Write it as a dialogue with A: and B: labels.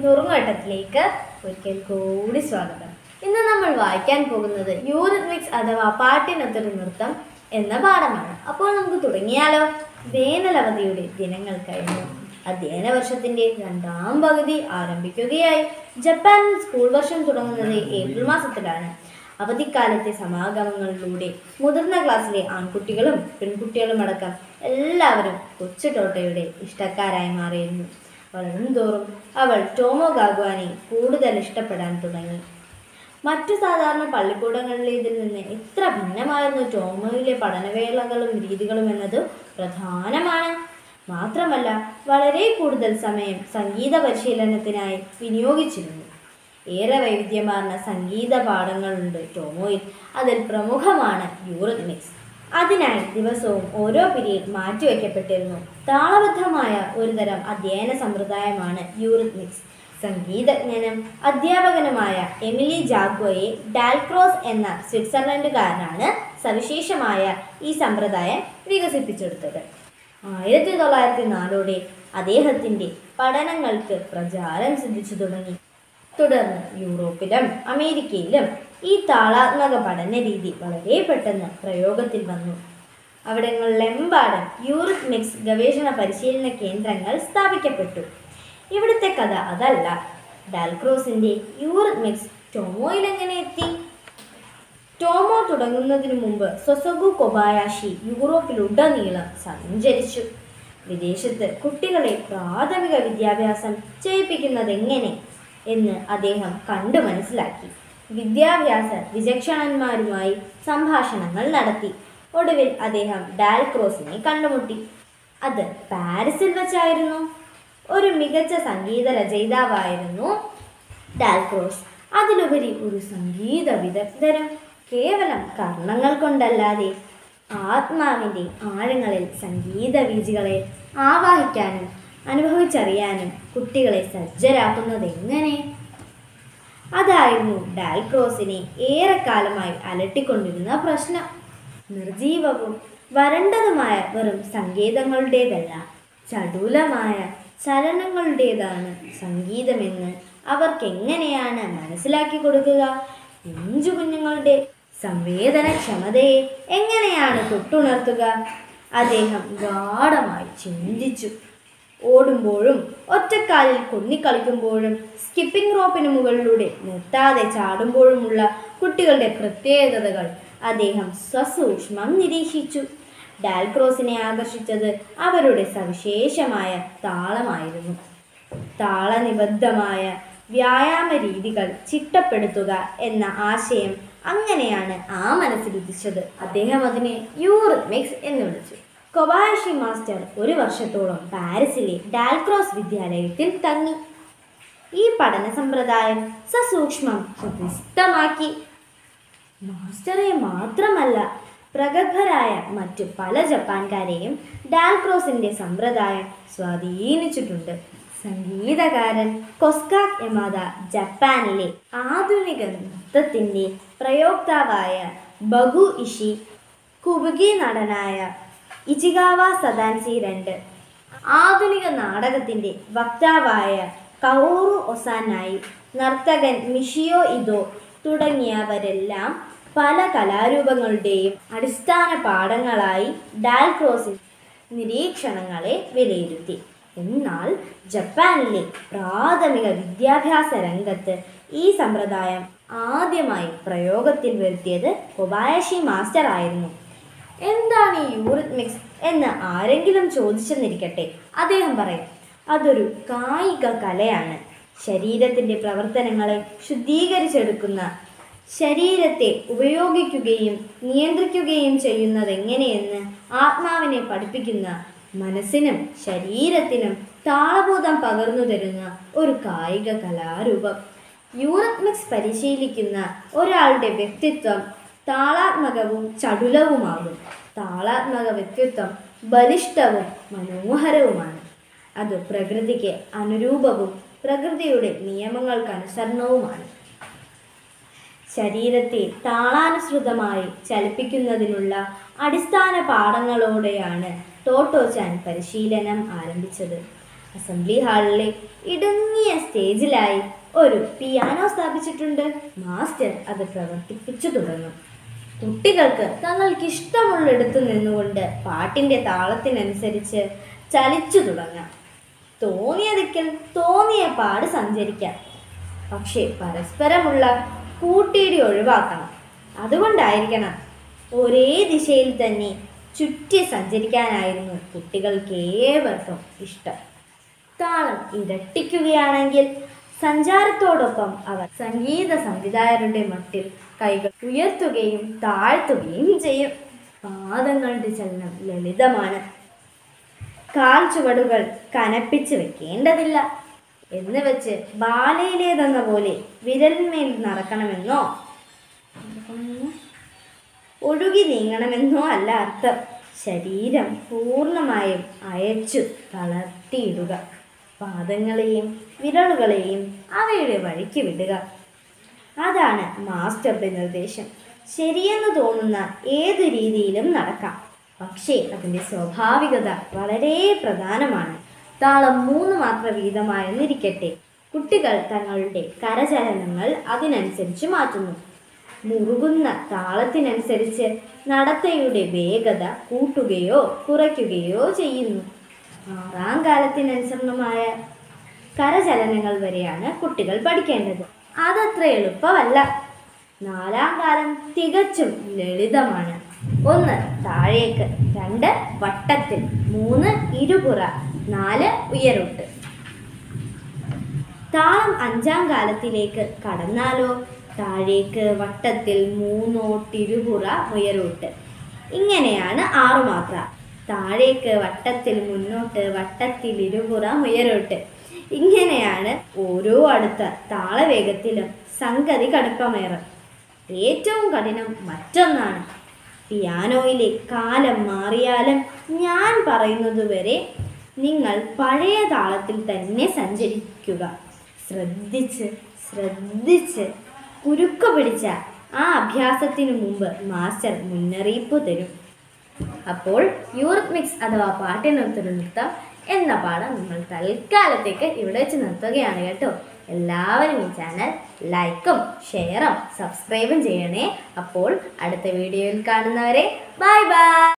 A: നുറുങ്ങട്ടത്തിലേക്ക് ഒരിക്കൽ കൂടി സ്വാഗതം ഇന്ന് നമ്മൾ വായിക്കാൻ പോകുന്നത് യൂറിത്മിക്സ് അഥവാ പാട്ടിനൊത്തൊരു നൃത്തം എന്ന പാഠമാണ് അപ്പോൾ നമുക്ക് തുടങ്ങിയാലോ വേനലവധിയുടെ ദിനങ്ങൾ കഴിഞ്ഞു അധ്യയന വർഷത്തിന്റെ രണ്ടാം പകുതി ആരംഭിക്കുകയായി ജപ്പാനിൽ സ്കൂൾ വർഷം തുടങ്ങുന്നത് ഏപ്രിൽ മാസത്തിലാണ് അവധിക്കാലത്തെ സമാഗമങ്ങളിലൂടെ മുതിർന്ന ക്ലാസ്സിലെ ആൺകുട്ടികളും പെൺകുട്ടികളും അടക്കം എല്ലാവരും കൊച്ചു ടോട്ടയുടെ ഇഷ്ടക്കാരായി മാറിയിരുന്നു വളരും തോറും അവൾ ടോമോ ഗാഗ്വാനെ കൂടുതൽ ഇഷ്ടപ്പെടാൻ തുടങ്ങി മറ്റു സാധാരണ പള്ളിക്കൂടങ്ങളിലേതിൽ നിന്ന് എത്ര ഭിന്നമായിരുന്നു ടോമോയിലെ പഠനവേളകളും രീതികളും എന്നത് പ്രധാനമാണ് മാത്രമല്ല വളരെ കൂടുതൽ സമയം സംഗീത പരിശീലനത്തിനായി വിനിയോഗിച്ചിരുന്നു ഏറെ വൈവിധ്യമാർന്ന സംഗീത പാഠങ്ങളുണ്ട് ടോമോയിൽ അതിൽ പ്രമുഖമാണ് യൂറിത്മിക്സ് അതിനായി ദിവസവും ഓരോ പീരീഡ് മാറ്റിവെക്കപ്പെട്ടിരുന്നു താളബദ്ധമായ ഒരുതരം അധ്യയന സമ്പ്രദായമാണ് യൂറിത്മിക്സ് സംഗീതജ്ഞനും അധ്യാപകനുമായ എമിലി ജാഗ്വയെ ഡാൽക്രോസ് എന്ന സ്വിറ്റ്സർലൻഡുകാരനാണ് സവിശേഷമായ ഈ സമ്പ്രദായം വികസിപ്പിച്ചെടുത്തത് ആയിരത്തി തൊള്ളായിരത്തി നാലോടെ അദ്ദേഹത്തിൻ്റെ പഠനങ്ങൾക്ക് പ്രചാരം സിദ്ധിച്ചു തുടങ്ങി തുടർന്ന് യൂറോപ്പിലും അമേരിക്കയിലും ഈ താളാത്മക പഠന രീതി വളരെ പെട്ടെന്ന് പ്രയോഗത്തിൽ വന്നു അവിടങ്ങളിലെമ്പാടും യൂറിത്മിക്സ് ഗവേഷണ പരിശീലന കേന്ദ്രങ്ങൾ സ്ഥാപിക്കപ്പെട്ടു ഇവിടുത്തെ കഥ അതല്ല ഡാൽക്രോസിന്റെ യൂറിത്മിക്സ് ടോമോയിൽ എങ്ങനെ എത്തി ടോമോ തുടങ്ങുന്നതിനു മുമ്പ് സൊസഗു കൊബായാഷി യൂറോപ്പിലുടനീളം സഞ്ചരിച്ചു വിദേശത്ത് കുട്ടികളെ പ്രാഥമിക വിദ്യാഭ്യാസം ചെയ്യിപ്പിക്കുന്നത് എങ്ങനെ എന്ന് അദ്ദേഹം കണ്ടു മനസ്സിലാക്കി വിദ്യാഭ്യാസ വിചക്ഷണന്മാരുമായി സംഭാഷണങ്ങൾ നടത്തി ഒടുവിൽ അദ്ദേഹം ഡാൽക്രോസിനെ കണ്ടുമുട്ടി അത് പാരീസിൽ വച്ചായിരുന്നു ഒരു മികച്ച സംഗീത രചയിതാവായിരുന്നു ഡാൽക്രോസ് അതിലുപരി ഒരു സംഗീത വിദഗ്ധനും കേവലം കർണങ്ങൾ കൊണ്ടല്ലാതെ ആത്മാവിൻ്റെ ആഴങ്ങളിൽ സംഗീത വീജികളെ ആവാഹിക്കാനും അനുഭവിച്ചറിയാനും കുട്ടികളെ സജ്ജരാക്കുന്നത് എങ്ങനെ അതായിരുന്നു ഡാൽക്രോസിനെ ഏറെക്കാലമായി അലട്ടിക്കൊണ്ടിരുന്ന പ്രശ്നം നിർജീവവും വരണ്ടതുമായ വെറും സങ്കേതങ്ങളുടേതല്ല ചടുലമായ ചലനങ്ങളുടേതാണ് സംഗീതമെന്ന് അവർക്കെങ്ങനെയാണ് മനസ്സിലാക്കി കൊടുക്കുക പിഞ്ചു കുഞ്ഞുങ്ങളുടെ സംവേദനക്ഷമതയെ എങ്ങനെയാണ് തൊട്ടുണർത്തുക അദ്ദേഹം ഗാഠമായി ചിന്തിച്ചു ഓടുമ്പോഴും ഒറ്റക്കാലിൽ കൊന്നിക്കളിക്കുമ്പോഴും സ്കിപ്പിംഗ് റോപ്പിന് മുകളിലൂടെ നിർത്താതെ ചാടുമ്പോഴുമുള്ള കുട്ടികളുടെ പ്രത്യേകതകൾ അദ്ദേഹം സസൂക്ഷ്മം നിരീക്ഷിച്ചു ഡാൽക്രോസിനെ ആകർഷിച്ചത് അവരുടെ സവിശേഷമായ താളമായിരുന്നു താളനിബദ്ധമായ വ്യായാമ രീതികൾ ചിട്ടപ്പെടുത്തുക എന്ന ആശയം അങ്ങനെയാണ് ആ മനസ്സിലുദിച്ചത് അദ്ദേഹം അതിനെ യൂറിത്മിക്സ് എന്ന് വിളിച്ചു കൊബായഷി മാസ്റ്റർ ഒരു വർഷത്തോളം പാരീസിലെ ഡാൽക്രോസ് വിദ്യാലയത്തിൽ തങ്ങി ഈ പഠന സമ്പ്രദായം സസൂക്ഷ്മം ഹൃദിസ്ഥമാക്കി മാസ്റ്ററെ മാത്രമല്ല പ്രഗത്ഭരായ മറ്റു പല ജപ്പാൻകാരെയും ഡാൽക്രോസിന്റെ സമ്പ്രദായം സ്വാധീനിച്ചിട്ടുണ്ട് സംഗീതകാരൻ കൊസ്കാക് യമാദ ജപ്പാനിലെ ആധുനിക നൃത്തത്തിൻ്റെ പ്രയോക്താവായ ബഗു ഇഷി കുബുകി നടനായ ഇച്ചിഗാവ സദാൻസി രണ്ട് ആധുനിക നാടകത്തിൻ്റെ വക്താവായ കൗറു ഒസാനായി നർത്തകൻ മിഷിയോ ഇതോ തുടങ്ങിയവരെല്ലാം പല കലാരൂപങ്ങളുടെയും അടിസ്ഥാന പാഠങ്ങളായി ഡാൽക്രോസിൻ നിരീക്ഷണങ്ങളെ വിലയിരുത്തി എന്നാൽ ജപ്പാനിലെ പ്രാഥമിക വിദ്യാഭ്യാസ രംഗത്ത് ഈ സമ്പ്രദായം ആദ്യമായി പ്രയോഗത്തിൽ വരുത്തിയത് കൊബായഷി മാസ്റ്റർ ആയിരുന്നു എന്താണ് ഈ യൂറിത്മിക്സ് എന്ന് ആരെങ്കിലും ചോദിച്ചെന്നിരിക്കട്ടെ അദ്ദേഹം പറയും അതൊരു കായിക കലയാണ് ശരീരത്തിൻ്റെ പ്രവർത്തനങ്ങളെ ശുദ്ധീകരിച്ചെടുക്കുന്ന ശരീരത്തെ ഉപയോഗിക്കുകയും നിയന്ത്രിക്കുകയും ചെയ്യുന്നത് എങ്ങനെയെന്ന് ആത്മാവിനെ പഠിപ്പിക്കുന്ന മനസ്സിനും ശരീരത്തിനും താളബോധം പകർന്നു തരുന്ന ഒരു കായിക കലാരൂപം യൂറത്മിക്സ് പരിശീലിക്കുന്ന ഒരാളുടെ വ്യക്തിത്വം താളാത്മകവും ചടുലവുമാകും താളാത്മക വ്യക്തിത്വം ബലിഷ്ഠവും മനോഹരവുമാണ് അത് പ്രകൃതിക്ക് അനുരൂപവും പ്രകൃതിയുടെ നിയമങ്ങൾക്കനുസരണവുമാണ് ശരീരത്തെ താളാനുസൃതമായി ചലിപ്പിക്കുന്നതിനുള്ള അടിസ്ഥാന പാഠങ്ങളോടെയാണ് ടോട്ടോചാൻ പരിശീലനം ആരംഭിച്ചത് അസംബ്ലി ഹാളിലെ ഇടുങ്ങിയ സ്റ്റേജിലായി ഒരു പിയാനോ സ്ഥാപിച്ചിട്ടുണ്ട് മാസ്റ്റർ അത് പ്രവർത്തിപ്പിച്ചു തുടങ്ങും കുട്ടികൾക്ക് തങ്ങൾക്ക് ഇഷ്ടമുള്ളിടത്തു നിന്നുകൊണ്ട് പാട്ടിൻ്റെ താളത്തിനനുസരിച്ച് ചലിച്ചു തുടങ്ങാം തോന്നിയ ദിക്കിൽ തോന്നിയ പാട് സഞ്ചരിക്കാം പക്ഷേ പരസ്പരമുള്ള കൂട്ടിയിടി ഒഴിവാക്കണം അതുകൊണ്ടായിരിക്കണം ഒരേ ദിശയിൽ തന്നെ ചുറ്റി സഞ്ചരിക്കാനായിരുന്നു കുട്ടികൾക്ക് ഏവർക്കും ഇഷ്ടം താളം ഇരട്ടിക്കുകയാണെങ്കിൽ സഞ്ചാരത്തോടൊപ്പം അവർ സംഗീത സംവിധായകരുടെ മട്ടിൽ കൈകൾ ഉയർത്തുകയും താഴ്ത്തുകയും ചെയ്യും പാദങ്ങളുടെ ചലനം ലളിതമാണ് കാൽ ചുവടുകൾ കനപ്പിച്ച് വെക്കേണ്ടതില്ല എന്ന് വെച്ച് ബാലയിലേതെന്ന പോലെ വിരലിന്മേൽ നടക്കണമെന്നോ ഒഴുകി നീങ്ങണമെന്നോ അല്ല അർത്ഥം ശരീരം പൂർണ്ണമായും അയച്ചു തളർത്തിയിടുക പാദങ്ങളെയും വിരലുകളെയും അവയുടെ വഴിക്ക് വിടുക അതാണ് മാസ്റ്ററുടെ നിർദ്ദേശം ശരിയെന്ന് തോന്നുന്ന ഏത് രീതിയിലും നടക്കാം പക്ഷേ അതിൻ്റെ സ്വാഭാവികത വളരെ പ്രധാനമാണ് താളം മൂന്ന് മാത്ര വീതമായെന്നിരിക്കട്ടെ കുട്ടികൾ തങ്ങളുടെ കരചലനങ്ങൾ അതിനനുസരിച്ച് മാറ്റുന്നു മുറുകുന്ന താളത്തിനനുസരിച്ച് നടത്തയുടെ വേഗത കൂട്ടുകയോ കുറയ്ക്കുകയോ ചെയ്യുന്നു ആറാം കാലത്തിനനുസരണമായ കരചലനങ്ങൾ വരെയാണ് കുട്ടികൾ പഠിക്കേണ്ടത് അതത്ര എളുപ്പമല്ല നാലാം കാലം തികച്ചും ലളിതമാണ് ഒന്ന് താഴേക്ക് രണ്ട് വട്ടത്തിൽ മൂന്ന് ഇരുപുറ നാല് ഉയരൊട്ട് താളം അഞ്ചാം കാലത്തിലേക്ക് കടന്നാലോ താഴേക്ക് വട്ടത്തിൽ മൂന്നോട്ടിരുപുറ ഉയരോട്ട് ഇങ്ങനെയാണ് ആറുമാത്ര താഴേക്ക് വട്ടത്തിൽ മുന്നോട്ട് വട്ടത്തിൽ ഇരുപുറ ഉയരോട്ട് ഇങ്ങനെയാണ് ഓരോ അടുത്ത താളവേഗത്തിലും സംഗതി കടുപ്പമേറും ഏറ്റവും കഠിനം മറ്റൊന്നാണ് പിയാനോയിലെ കാലം മാറിയാലും ഞാൻ പറയുന്നതുവരെ നിങ്ങൾ പഴയ താളത്തിൽ തന്നെ സഞ്ചരിക്കുക ശ്രദ്ധിച്ച് ശ്രദ്ധിച്ച് കുരുക്ക് പിടിച്ച ആ അഭ്യാസത്തിനു മുമ്പ് മാസ്റ്റർ മുന്നറിയിപ്പ് തരും അപ്പോൾ യൂറോപ്പ് മിക്സ് അഥവാ പാട്ടിനൊത്തൊരു നൃത്തം എന്ന പാഠം നമ്മൾ തൽക്കാലത്തേക്ക് ഇവിടെ വെച്ച് നിർത്തുകയാണ് കേട്ടോ എല്ലാവരും ഈ ചാനൽ ലൈക്കും ഷെയറും സബ്സ്ക്രൈബും ചെയ്യണേ അപ്പോൾ അടുത്ത വീഡിയോയിൽ കാണുന്നവരെ ബൈ ബൈ